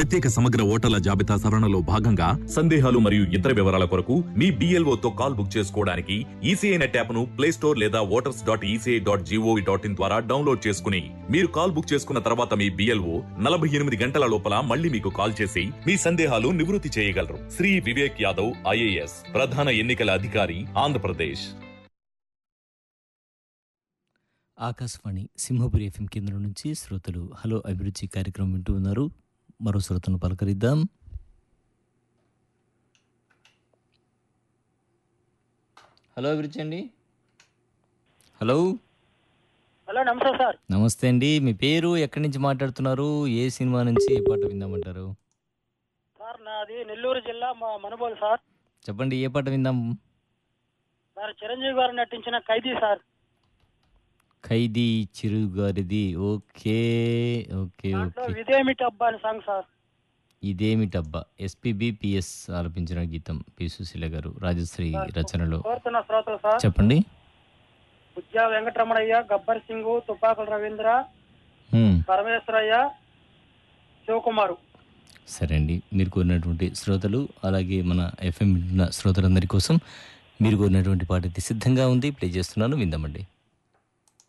ప్రత్యేక సమగ్ర ఓటర్ల జాబితా సవరణలో భాగంగా సందేహాలు మరియు ఇతర వివరాల కొరకు మీ BLO తో కాల్ బుక్ చేసుకోవడానికి ఈసీఐ నెట్ యాప్ ను ప్లే స్టోర్ లేదా voters dot ECI dot gov dot in ద్వారా డౌన్లోడ్ చేసుకుని మీరు కాల్ బుక్ చేసుకున్న తర్వాత మీ బిఎల్ఓ నలభై ఎనిమిది గంటల లోపల మళ్ళీ మీకు కాల్ చేసి మీ సందేహాలు నివృత్తి చేయగలరు శ్రీ వివేక్ యాదవ్ ఐఏఎస్ ప్రధాన ఎన్నికల అధికారి ఆంధ్రప్రదేశ్ ఆకాశవాణి సింహపురి ఎఫ్ఎం కేంద్రం నుంచి శ్రోతలు హలో అభిరుచి కార్యక్రమం వింటూ ఉన్నారు మరో శ్రోతను పలకరిద్దాం హలో అభిరుచి అండి హలో హలో నమస్తే సార్ నమస్తే అండి మీ పేరు ఎక్కడి నుంచి మాట్లాడుతున్నారు ఏ సినిమా నుంచి ఏ పాట విందామంటారు సార్ నాది నెల్లూరు జిల్లా మా మనుబోలు సార్ చెప్పండి ఏ పాట విందాం సార్ చిరంజీవి గారు నటించిన ఖైదీ సార్ ఖైదీ చిరుగారిది ఓకే ఓకే దాంట్లో ఓకే విదేమిటి అబ్బా అని సాంగ్ సార్ ఇదేమిటబ్బా ఎస్పీబి పిఎస్ ఆలపించిన గీతం పి సుశీల గారు రాజశ్రీ రచనలో కోరుతున్న శ్రోతలు సార్ చెప్పండి ఉద్యా వెంకటరమణయ్య గబ్బర్ సింగ్ తుపాకుల రవీంద్ర హ్మ్. పరమేశ్వరయ్య శివకుమారు సరే అండి మీరు కోరినటువంటి శ్రోతలు అలాగే మన ఎఫ్ఎం వింటున్న శ్రోతలందరి కోసం మీరు కోరినటువంటి పాట అయితే సిద్ధంగా ఉంది ప్లే చేస్తున్నాను విందామండి